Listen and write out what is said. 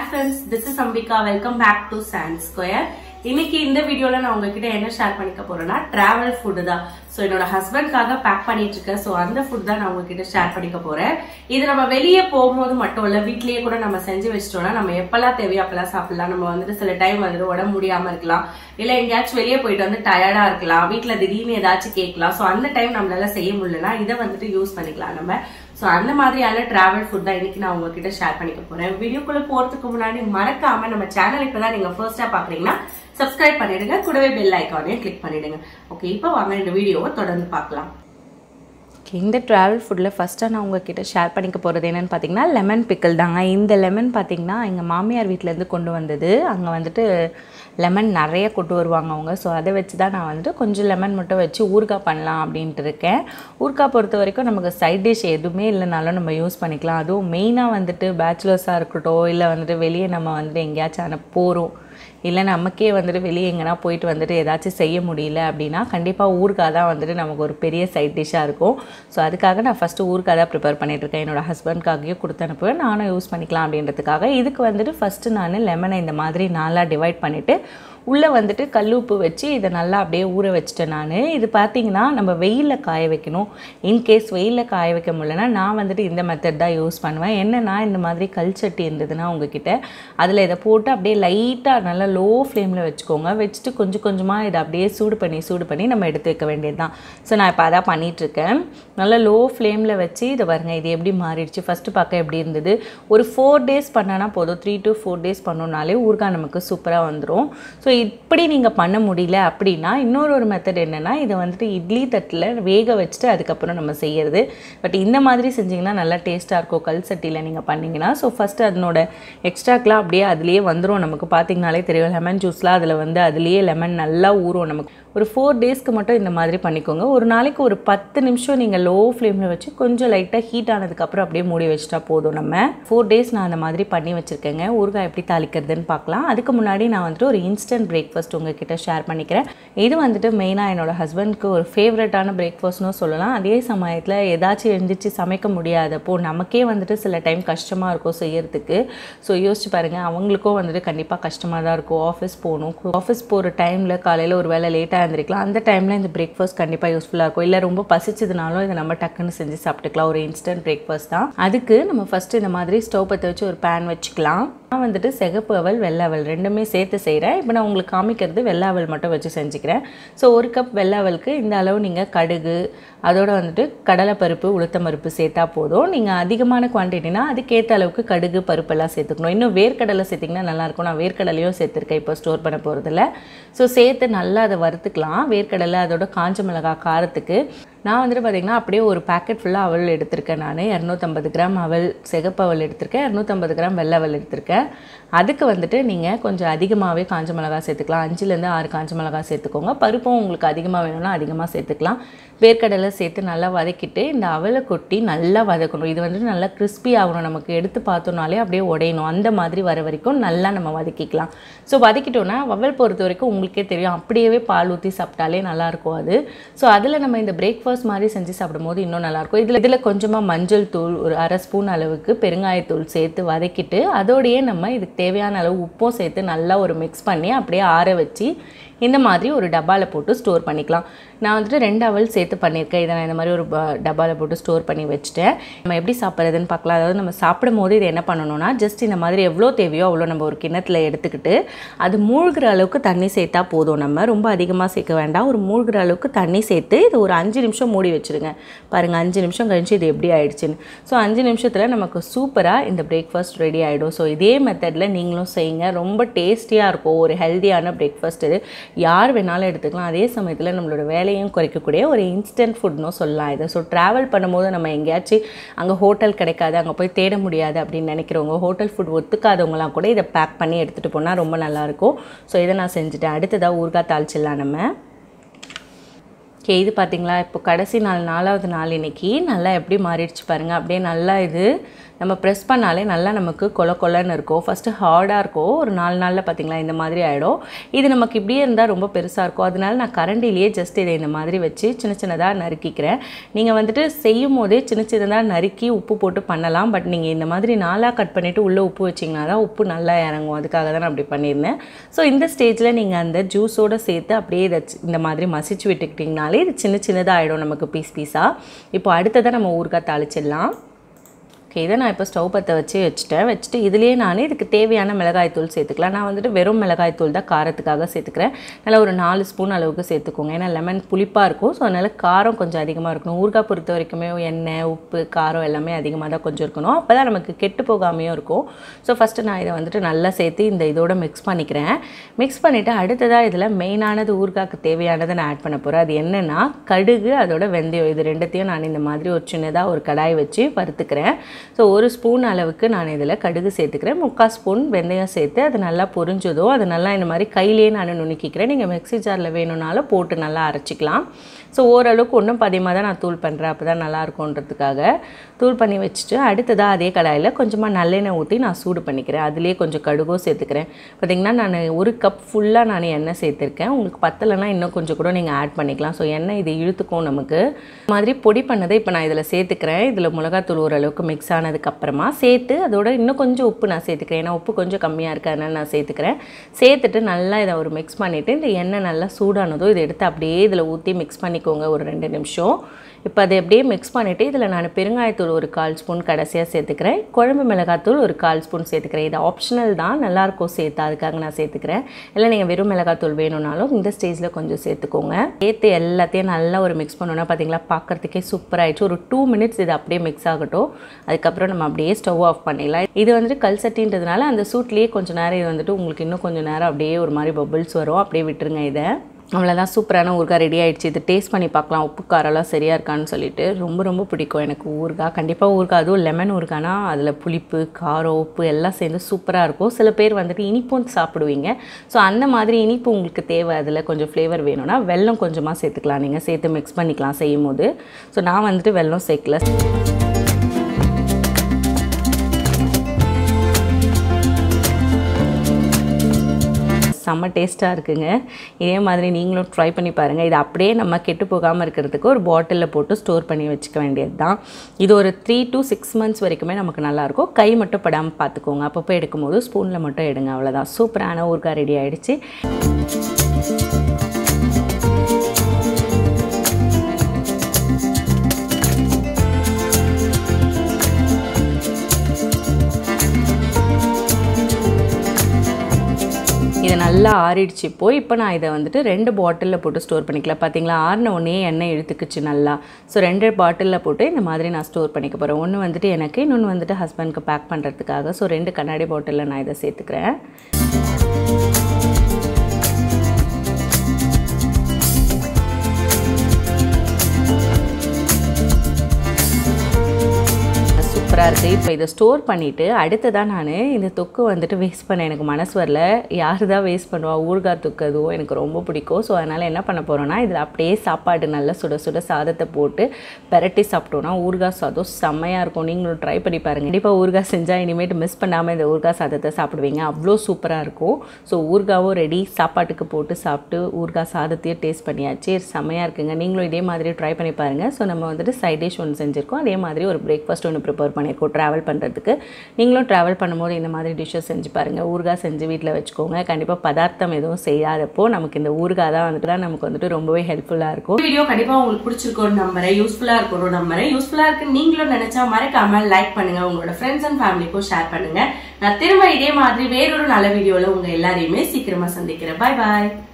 hi friends this is Ambika welcome back to sand square இன்னைக்கு இந்த வீடியோல நான் உங்ககிட்ட என்ன ஷேர் பண்ணிக்க போறேன்னா டிராவல் ஃபுட் தான் ஸோ என்னோட ஹஸ்பண்ட்காக பேக் பண்ணிட்டு இருக்கேன் ஸோ அந்த ஃபுட் தான் நான் உங்ககிட்ட ஷேர் பண்ணிக்க போறேன் இது நம்ம வெளியே போகும்போது மட்டும் இல்ல வீட்லயே கூட நம்ம செஞ்சு வச்சிட்டோம்னா நம்ம எப்பெல்லாம் தேவையோ அப்பெல்லாம் சாப்பிடலாம் நம்ம வந்துட்டு சில டைம் வந்துட்டு உடம்பு முடியாம இருக்கலாம் இல்ல எங்கேயாச்சும் வெளியே போயிட்டு வந்து டயர்டா இருக்கலாம் வீட்ல திடீர்னு ஏதாச்சும் கேட்கலாம் ஸோ அந்த டைம் நம்மளால செய்ய முடியலன்னா இதை வந்துட்டு யூஸ் பண்ணிக்கலாம் நம்ம ஸோ அந்த மாதிரியான டிராவல் ஃபுட் தான் இன்னைக்கு நான் உங்ககிட்ட ஷேர் பண்ணிக்க போறேன் வீடியோக்குள்ள போறதுக்கு முன்னாடி மறக்காம நம்ம சேனல் இப்பதான் நீங்க ஃபர்ஸ்டா பாக்குறீங்கன்னா சப்ஸ்கிரைப் பண்ணிடுங்க கூடவே பெல் ஐக்கானையும் கிளிக் பண்ணிடுங்க ஓகே இப்போ வாங்க இந்த வீடியோவை தொடர்ந்து பார்க்கலாம் ஓகே இந்த ட்ராவல் ஃபுட்டில் ஃபஸ்ட்டாக நான் உங்ககிட்ட ஷேர் பண்ணிக்க போகிறது என்னென்னு பார்த்தீங்கன்னா லெமன் பிக்கிள் தாங்க இந்த லெமன் பார்த்தீங்கன்னா எங்கள் மாமியார் வீட்டிலேருந்து கொண்டு வந்தது அங்கே வந்துட்டு லெமன் நிறைய கொண்டு வருவாங்க அவங்க ஸோ அதை வச்சு தான் நான் வந்துட்டு கொஞ்சம் லெமன் மட்டும் வச்சு ஊறுகாய் பண்ணலாம் அப்படின்ட்டு இருக்கேன் ஊறுகாய் பொறுத்த வரைக்கும் நமக்கு சைட் டிஷ் எதுவுமே இல்லைனாலும் நம்ம யூஸ் பண்ணிக்கலாம் அதுவும் மெயினாக வந்துட்டு பேச்சுலர்ஸாக இருக்கட்டும் இல்லை வந்துட்டு வெளியே நம்ம வந்துட்டு எங்கேயாச்சும் அனுப்ப போகிறோம் இல்லை நமக்கே வந்துட்டு வெளியே எங்கன்னா போயிட்டு வந்துட்டு ஏதாச்சும் செய்ய முடியல அப்படின்னா கண்டிப்பாக ஊறுகாய் தான் வந்துட்டு நமக்கு ஒரு பெரிய சைட் டிஷ்ஷாக இருக்கும் ஸோ அதுக்காக நான் ஃபஸ்ட்டு ஊறுகாய் தான் ப்ரிப்பேர் பண்ணிகிட்ருக்கேன் என்னோடய ஹஸ்பண்ட்காகவும் கொடுத்து அனுப்புவேன் நானும் யூஸ் பண்ணிக்கலாம் அப்படின்றதுக்காக இதுக்கு வந்துட்டு ஃபஸ்ட்டு நான் லெமனை இந்த மாதிரி நாலாக டிவைட் பண்ணிவிட்டு உள்ளே வந்துட்டு கல் உப்பு வச்சு இதை நல்லா அப்படியே ஊற வச்சுட்டேன் நான் இது பார்த்தீங்கன்னா நம்ம வெயிலில் காய வைக்கணும் இன்கேஸ் வெயிலில் காய வைக்க முடியலன்னா நான் வந்துட்டு இந்த மெத்தட் தான் யூஸ் பண்ணுவேன் என்னென்னா இந்த மாதிரி கல் சட்டி இருந்ததுன்னா உங்ககிட்ட அதில் இதை போட்டு அப்படியே லைட்டாக நல்லா லோ ஃப்ளேமில் வச்சுக்கோங்க வச்சுட்டு கொஞ்சம் கொஞ்சமாக இதை அப்படியே சூடு பண்ணி சூடு பண்ணி நம்ம எடுத்து வைக்க வேண்டியது தான் ஸோ நான் இப்போ அதான் பண்ணிகிட்ருக்கேன் நல்லா லோ ஃப்ளேமில் வச்சு இதை பாருங்கள் இது எப்படி மாறிடுச்சு ஃபஸ்ட்டு பார்க்க எப்படி இருந்தது ஒரு ஃபோர் டேஸ் பண்ணனா போதும் த்ரீ டு ஃபோர் டேஸ் பண்ணோம்னாலே ஊறுகாய் நமக்கு சூப்பராக வந்துடும் ஸோ இப்படி நீங்கள் பண்ண முடியல அப்படின்னா இன்னொரு ஒரு மெத்தட் என்னென்னா இதை வந்துட்டு இட்லி தட்டில் வேக வச்சுட்டு அதுக்கப்புறம் நம்ம செய்யறது பட் இந்த மாதிரி செஞ்சிங்கன்னா நல்லா டேஸ்ட்டாக இருக்கும் கல் சட்டியில் நீங்கள் பண்ணிங்கன்னா ஸோ ஃபஸ்ட்டு அதனோட எக்ஸ்ட்ராக்கெலாம் அப்படியே அதுலேயே வந்துடும் நமக்கு பார்த்தீங்கனாலே தெரியும் லெமன் ஜூஸ்லாம் அதில் வந்து அதுலேயே லெமன் நல்லா ஊறும் நமக்கு ஒரு ஃபோர் டேஸ்க்கு மட்டும் இந்த மாதிரி பண்ணிக்கோங்க ஒரு நாளைக்கு ஒரு பத்து நிமிஷம் நீங்கள் லோ ஃப்ளேமில் வச்சு கொஞ்சம் லைட்டாக ஹீட் ஆனதுக்கப்புறம் அப்படியே மூடி வச்சிட்டா போதும் நம்ம ஃபோர் டேஸ் நான் அந்த மாதிரி பண்ணி வச்சுருக்கேங்க ஊறுகாய் எப்படி தாளிக்கிறதுன்னு பார்க்கலாம் அதுக்கு முன்னாடி நான் வந்துட்டு ஒரு இன்ஸ்டன்ட் பிரேக்ஃபாஸ்ட் உங்ககிட்ட ஷேர் பண்ணிக்கிறேன் இது வந்துட்டு மெயினாக என்னோடய ஹஸ்பண்ட்க்கு ஒரு ஃபேவரட்டான பிரேக்ஃபாஸ்ட்னு சொல்லலாம் அதே சமயத்தில் ஏதாச்சும் எழுந்திரிச்சு சமைக்க முடியாதப்போ நமக்கே வந்துட்டு சில டைம் கஷ்டமாக இருக்கும் செய்யறதுக்கு ஸோ யோசிச்சு பாருங்கள் அவங்களுக்கும் வந்துட்டு கண்டிப்பாக கஷ்டமாக தான் இருக்கும் ஆஃபீஸ் போகணும் ஆஃபீஸ் போகிற டைமில் காலையில் ஒரு வேலை லேட்டாக எழுந்திரிக்கலாம் அந்த டைமில் இந்த பிரேக்ஃபாஸ்ட் கண்டிப்பாக யூஸ்ஃபுல்லாக இருக்கும் இல்லை ரொம்ப பசிச்சதுனாலும் இதை நம்ம டக்குன்னு செஞ்சு சாப்பிட்டுக்கலாம் ஒரு இன்ஸ்டன்ட் பிரேக்ஃபாஸ்ட் தான் அதுக்கு நம்ம ஃபஸ்ட்டு இந்த மாதிரி ஸ்டவ் பற்ற வச்சு ஒரு பேன் வச்சுக்கலாம் நான் வந்துட்டு சிகப்பு அவல் வெள்ளை அவல் ரெண்டுமே சேர்த்து செய்கிறேன் இப்போ நான் உங்களுக்கு காமிக்கிறது வெள்ளை அவல் மட்டும் வச்சு செஞ்சுக்கிறேன் ஸோ ஒரு கப் வெள்ளை அவலுக்கு இந்த அளவு நீங்கள் கடுகு அதோட வந்துட்டு கடலைப்பருப்பு உளுத்தம் பருப்பு சேர்த்தா போதும் நீங்கள் அதிகமான குவான்டிட்டினா அதுக்கேற்ற அளவுக்கு கடுகு பருப்பெல்லாம் சேர்த்துக்கணும் இன்னும் வேர்க்கடலை சேர்த்திங்கன்னா நல்லாயிருக்கும் நான் வேர்க்கடலையும் சேர்த்துருக்கேன் இப்போ ஸ்டோர் பண்ண போகிறதில்ல ஸோ சேர்த்து நல்லா அதை வறுத்துக்கலாம் வேர்க்கடலை அதோட காஞ்ச மிளகா காரத்துக்கு நான் வந்துட்டு பார்த்திங்கன்னா அப்படியே ஒரு பேக்கெட் ஃபுல்லாக அவல் எடுத்திருக்கேன் நான் இரநூத்தம்பது கிராம் அவல் சிகப்பு அவல் எடுத்திருக்கேன் இரநூத்தம்பது கிராம் வெள்ளை அவல் எடுத்திருக்கேன் அதுக்கு வந்துட்டு நீங்கள் கொஞ்சம் அதிகமாகவே காஞ்ச மிளகா சேர்த்துக்கலாம் அஞ்சுலேருந்து ஆறு காஞ்ச மிளகா சேர்த்துக்கோங்க பருப்பும் உங்களுக்கு அதிகமாக வேணும்னா அதிகமாக சேர்த்துக்கலாம் வேர்க்கடலை சேர்த்து நல்லா வதக்கிட்டு இந்த அவலை கொட்டி நல்லா வதக்கணும் இது வந்துட்டு நல்லா கிறிஸ்பி ஆகணும் நமக்கு எடுத்து பார்த்தோம்னாலே அப்படியே உடையணும் அந்த மாதிரி வர வரைக்கும் நல்லா நம்ம வதக்கிக்கலாம் ஸோ வதக்கிட்டோன்னா அவல் பொறுத்த வரைக்கும் உங்களுக்கே தெரியும் அப்படியே பால் ஊற்றி சாப்பிட்டாலே நல்லாயிருக்கும் அது ஸோ அதில் நம்ம இந்த பிரேக்ஃபாஸ்ட் மாதிரி செஞ்சு சாப்பிடும்போது இன்னும் நல்லாயிருக்கும் இதில் இதில் கொஞ்சமாக மஞ்சள் தூள் ஒரு அரை ஸ்பூன் அளவுக்கு பெருங்காயத்தூள் சேர்த்து வதக்கிட்டு அதோடையே நம்ம இதுக்கு தேவையான அளவு உப்பும் சேர்த்து நல்லா ஒரு மிக்ஸ் பண்ணி அப்படியே ஆற வச்சு இந்த மாதிரி ஒரு டப்பாவில் போட்டு ஸ்டோர் பண்ணிக்கலாம் நான் வந்துட்டு ரெண்டு அவல் சேர்த்து பண்ணியிருக்கேன் இதை நான் இந்த மாதிரி ஒரு டப்பாவில் போட்டு ஸ்டோர் பண்ணி வச்சுட்டேன் நம்ம எப்படி சாப்பிட்றதுன்னு பார்க்கலாம் அதாவது நம்ம சாப்பிடும் போது இது என்ன பண்ணணும்னா ஜஸ்ட் இந்த மாதிரி எவ்வளோ தேவையோ அவ்வளோ நம்ம ஒரு கிண்ணத்தில் எடுத்துக்கிட்டு அது மூழ்கிற அளவுக்கு தண்ணி சேர்த்தா போதும் நம்ம ரொம்ப அதிகமாக சேர்க்க வேண்டாம் ஒரு மூழ்கிற அளவுக்கு தண்ணி சேர்த்து இது ஒரு அஞ்சு நிமிஷம் மூடி வச்சுருங்க பாருங்கள் அஞ்சு நிமிஷம் கழிச்சு இது எப்படி ஆயிடுச்சுன்னு ஸோ அஞ்சு நிமிஷத்தில் நமக்கு சூப்பராக இந்த பிரேக்ஃபாஸ்ட் ரெடி ஆகிடும் ஸோ இதே மெத்தடில் நீங்களும் செய்யுங்க ரொம்ப டேஸ்டியாக இருக்கும் ஒரு ஹெல்த்தியான பிரேக்ஃபாஸ்ட் இது யார் வேணாலும் எடுத்துக்கலாம் அதே சமயத்தில் நம்மளோட வேலையும் குறைக்கக்கூடிய ஒரு இன்ஸ்டன்ட் ஃபுட்னு சொல்லலாம் இதை ஸோ ட்ராவல் பண்ணும்போது நம்ம எங்கேயாச்சும் அங்கே ஹோட்டல் கிடைக்காது அங்கே போய் தேட முடியாது அப்படின்னு நினைக்கிறவங்க ஹோட்டல் ஃபுட் ஒத்துக்காதவங்களாம் கூட இதை பேக் பண்ணி எடுத்துகிட்டு போனால் ரொம்ப நல்லாயிருக்கும் ஸோ இதை நான் செஞ்சுட்டேன் அடுத்ததாக ஊறுகாய் தாளிச்சிடலாம் நம்ம ஓகே இது பார்த்தீங்களா இப்போ கடைசி நாள் நாலாவது நாள் இன்னைக்கு நல்லா எப்படி மாறிடுச்சு பாருங்கள் அப்படியே நல்லா இது நம்ம ப்ரெஸ் பண்ணாலே நல்லா நமக்கு கொல கொலன்னு இருக்கும் ஃபஸ்ட்டு ஹார்டாக இருக்கும் ஒரு நாலு நாளில் பார்த்தீங்களா இந்த மாதிரி ஆகிடும் இது நமக்கு இப்படியே இருந்தால் ரொம்ப பெருசாக இருக்கும் அதனால நான் கரண்டிலேயே ஜஸ்ட் இதை இந்த மாதிரி வச்சு சின்ன சின்னதாக நறுக்கிக்கிறேன் நீங்கள் வந்துட்டு செய்யும் போதே சின்ன சின்னதாக நறுக்கி உப்பு போட்டு பண்ணலாம் பட் நீங்கள் இந்த மாதிரி நாலாக கட் பண்ணிவிட்டு உள்ளே உப்பு வச்சிங்கன்னா தான் உப்பு நல்லா இறங்கும் அதுக்காக தான் நான் அப்படி பண்ணியிருந்தேன் ஸோ இந்த ஸ்டேஜில் நீங்கள் அந்த ஜூஸோடு சேர்த்து அப்படியே இதை சி- இந்த மாதிரி மசிச்சு விட்டுக்கிட்டிங்கனாலே இது சின்ன சின்னதாக ஆகிடும் நமக்கு பீஸ் பீஸாக இப்போ அடுத்ததாக நம்ம ஊறுகாய் தாளிச்சிடலாம் ஓகே இதை நான் இப்போ ஸ்டவ் பற்ற வச்சு வச்சுட்டேன் வச்சுட்டு இதுலேயே நான் இதுக்கு தேவையான மிளகாய்த்தூள் சேர்த்துக்கலாம் நான் வந்துட்டு வெறும் மிளகாய்த்தூள் தான் காரத்துக்காக சேர்த்துக்கிறேன் நல்லா ஒரு நாலு ஸ்பூன் அளவுக்கு சேர்த்துக்கோங்க ஏன்னா லெமன் புளிப்பாக இருக்கும் ஸோ அதனால் காரம் கொஞ்சம் அதிகமாக இருக்கணும் ஊறுகாய் பொறுத்த வரைக்குமே எண்ணெய் உப்பு காரம் எல்லாமே அதிகமாக தான் கொஞ்சம் இருக்கணும் அப்போ தான் நமக்கு கெட்டு போகாமையும் இருக்கும் ஸோ ஃபஸ்ட்டு நான் இதை வந்துட்டு நல்லா சேர்த்து இந்த இதோட மிக்ஸ் பண்ணிக்கிறேன் மிக்ஸ் பண்ணிவிட்டு அடுத்ததாக இதில் மெயினானது ஊறுகாய்க்கு தேவையானதை நான் ஆட் பண்ண போகிறேன் அது என்னென்னா கடுகு அதோட வெந்தயம் இது ரெண்டுத்தையும் நான் இந்த மாதிரி ஒரு சின்னதாக ஒரு கடாய் வச்சு வறுத்துக்கிறேன் ஸோ ஒரு ஸ்பூன் அளவுக்கு நான் இதில் கடுகு சேர்த்துக்கிறேன் முக்கால் ஸ்பூன் வெந்தயம் சேர்த்து அது நல்லா பொரிஞ்சதோ அது நல்லா இந்த மாதிரி கையிலேயே நான் நுணுக்கிக்கிறேன் நீங்கள் மிக்ஸி ஜாரில் வேணும்னாலும் போட்டு நல்லா அரைச்சிக்கலாம் ஸோ ஓரளவுக்கு ஒன்றும் பதியமாக தான் நான் தூள் பண்ணுறேன் அப்போ தான் நல்லா இருக்கும்ன்றதுக்காக தூள் பண்ணி வச்சுட்டு அடுத்ததாக அதே கடாயில் கொஞ்சமாக நல்லெண்ணெய் ஊற்றி நான் சூடு பண்ணிக்கிறேன் அதுலேயே கொஞ்சம் கடுகும் சேர்த்துக்கிறேன் பார்த்திங்கன்னா நான் ஒரு கப் ஃபுல்லாக நான் எண்ணெய் சேர்த்துருக்கேன் உங்களுக்கு பத்தலைன்னா இன்னும் கொஞ்சம் கூட நீங்கள் ஆட் பண்ணிக்கலாம் ஸோ எண்ணெய் இது இழுத்துக்கும் நமக்கு இந்த மாதிரி பொடி பண்ணதை இப்போ நான் இதில் சேர்த்துக்கிறேன் இதில் மிளகாத்தூள் ஓரளவுக்கு மிக்ஸ் ஆனதுக்கப்புறமா சேர்த்து அதோட இன்னும் கொஞ்சம் உப்பு நான் சேர்த்துக்கிறேன் ஏன்னா உப்பு கொஞ்சம் கம்மியாக இருக்கு அதனால நான் சேர்த்துக்கிறேன் சேர்த்துட்டு நல்லா இதை ஒரு மிக்ஸ் பண்ணிவிட்டு இந்த எண்ணெய் நல்லா சூடானதோ இதை எடுத்து அப்படியே இதில் ஊற்றி மிக்ஸ் பண்ணிக்கோங்க ஒரு ரெண்டு நிமிஷம் இப்போ அதை அப்படியே மிக்ஸ் பண்ணிவிட்டு இதில் நான் பெருங்காயத்தூள் ஒரு கால் ஸ்பூன் கடைசியாக சேர்த்துக்கிறேன் குழம்பு மிளகாத்தூள் ஒரு கால் ஸ்பூன் சேர்த்துக்கிறேன் இது ஆப்ஷனல் தான் நல்லாயிருக்கும் சேர்த்து அதுக்காக நான் சேர்த்துக்கிறேன் இல்லை நீங்கள் வெறும் மிளகாத்தூள் வேணும்னாலும் இந்த ஸ்டேஜில் கொஞ்சம் சேர்த்துக்கோங்க சேர்த்து எல்லாத்தையும் நல்லா ஒரு மிக்ஸ் பண்ணோன்னா பார்த்தீங்களா பார்க்குறதுக்கே சூப்பராகிடுச்சு ஒரு டூ மினிட்ஸ் இது அப்படியே மிக்ஸ் ஆகட்டும் அதுக்கப்புறம் நம்ம அப்படியே ஸ்டவ் ஆஃப் பண்ணிடலாம் இது வந்துட்டு கல் சட்டின்றதுனால அந்த சூட்லேயே கொஞ்சம் நேரம் இது வந்துட்டு உங்களுக்கு இன்னும் கொஞ்சம் நேரம் அப்படியே ஒரு மாதிரி பபிள்ஸ் வரும் அப்படியே விட்டுருங்க இதை அவ்வளோதான் சூப்பரான ஊறுகாய் ரெடி ஆயிடுச்சு இது டேஸ்ட் பண்ணி பார்க்கலாம் உப்பு காரெல்லாம் சரியாக இருக்கான்னு சொல்லிட்டு ரொம்ப ரொம்ப பிடிக்கும் எனக்கு ஊறுகாய் கண்டிப்பாக ஊறுகாய் அதுவும் லெமன் ஊறுகாய்னா அதில் புளிப்பு காரம் உப்பு எல்லாம் சேர்ந்து சூப்பராக இருக்கும் சில பேர் வந்துட்டு இனிப்பும் சாப்பிடுவீங்க ஸோ அந்த மாதிரி இனிப்பு உங்களுக்கு தேவை அதில் கொஞ்சம் ஃப்ளேவர் வேணும்னா வெல்லம் கொஞ்சமாக சேர்த்துக்கலாம் நீங்கள் சேர்த்து மிக்ஸ் பண்ணிக்கலாம் செய்யும் போது ஸோ நான் வந்துட்டு வெல்லம் சேர்க்கல செம்ம டேஸ்ட்டாக இருக்குங்க இதே மாதிரி நீங்களும் ட்ரை பண்ணி பாருங்கள் இது அப்படியே நம்ம கெட்டு போகாமல் இருக்கிறதுக்கு ஒரு பாட்டிலில் போட்டு ஸ்டோர் பண்ணி வச்சுக்க வேண்டியது தான் இது ஒரு த்ரீ to சிக்ஸ் மந்த்ஸ் வரைக்குமே நமக்கு நல்லாயிருக்கும் கை மட்டும் படாமல் பார்த்துக்கோங்க அப்பப்போ எடுக்கும்போது ஸ்பூனில் மட்டும் எடுங்க அவ்வளோதான் சூப்பரான ஊறுகாய் ரெடி ஆயிடுச்சு இது நல்லா ஆறிடுச்சு இப்போ இப்போ நான் இதை வந்துட்டு ரெண்டு பாட்டிலில் போட்டு ஸ்டோர் பண்ணிக்கலாம் பார்த்தீங்களா ஆறின உடனே எண்ணெய் இழுத்துக்குச்சு நல்லா ஸோ ரெண்டு பாட்டிலில் போட்டு இந்த மாதிரி நான் ஸ்டோர் பண்ணிக்க போகிறேன் ஒன்று வந்துட்டு எனக்கு இன்னொன்று வந்துட்டு ஹஸ்பண்ட்க்கு பேக் பண்ணுறதுக்காக ஸோ ரெண்டு கண்ணாடி பாட்டிலில் நான் இதை சேர்த்துக்கிறேன் சூப்பராக இருக்குது இப்போ இதை ஸ்டோர் பண்ணிவிட்டு அடுத்ததாக நான் இந்த தொக்கு வந்துட்டு வேஸ்ட் பண்ண எனக்கு மனசு வரல யார் தான் வேஸ்ட் பண்ணுவா ஊறுகாய் தொக்கு அதுவும் எனக்கு ரொம்ப பிடிக்கும் ஸோ அதனால் என்ன பண்ண போகிறோன்னா இதில் அப்படியே சாப்பாடு நல்லா சுட சுட சாதத்தை போட்டு பெரட்டி சாப்பிட்டோன்னா ஊறுகாய் சாதம் செம்மையாக இருக்கும் நீங்களும் ட்ரை பண்ணி பாருங்கள் கண்டிப்பாக ஊறுகாய் செஞ்சால் இனிமேட்டு மிஸ் பண்ணாமல் இந்த ஊறுகாய் சாதத்தை சாப்பிடுவீங்க அவ்வளோ சூப்பராக இருக்கும் ஸோ ஊறுகாவும் ரெடி சாப்பாட்டுக்கு போட்டு சாப்பிட்டு ஊறுகாய் சாதத்தையும் டேஸ்ட் பண்ணியாச்சு செம்மையாக இருக்குங்க நீங்களும் இதே மாதிரி ட்ரை பண்ணி பாருங்கள் ஸோ நம்ம வந்துட்டு சைட் டிஷ் ஒன்று செஞ்சுருக்கோம் அதே மாதிரி ஒரு பிரேக்ஃபாஸ்ட் ஒன்று ப்ரிப்பேர் பண்ணியிருக்கோம் ட்ராவல் பண்ணுறதுக்கு நீங்களும் ட்ராவல் பண்ணும்போது இந்த மாதிரி டிஷ்ஷஸ் செஞ்சு பாருங்கள் ஊறுகாய் செஞ்சு வீட்டில் வச்சுக்கோங்க கண்டிப்பாக பதார்த்தம் எதுவும் செய்யாதப்போ நமக்கு இந்த ஊறுகாய் தான் வந்துட்டு தான் நமக்கு வந்துட்டு ரொம்பவே ஹெல்ப்ஃபுல்லாக இருக்கும் வீடியோ கண்டிப்பா உங்களுக்கு பிடிச்சிருக்கும்னு நம்புறேன் யூஸ்ஃபுல்லா இருக்கணும் நம்புறேன் யூஸ்ஃபுல்லா இருக்கு நீங்களும் நினைச்சா மறக்காம லைக் பண்ணுங்க உங்களோட ஃப்ரெண்ட்ஸ் அண்ட் ஃபேமிலிக்கும் ஷேர் பண்ணுங்க நான் திரும்ப இதே மாதிரி வேறொரு நல்ல வீடியோல உங்க எல்லாரையுமே சீக்கிரமா சந்திக்கிறேன் பாய் பாய்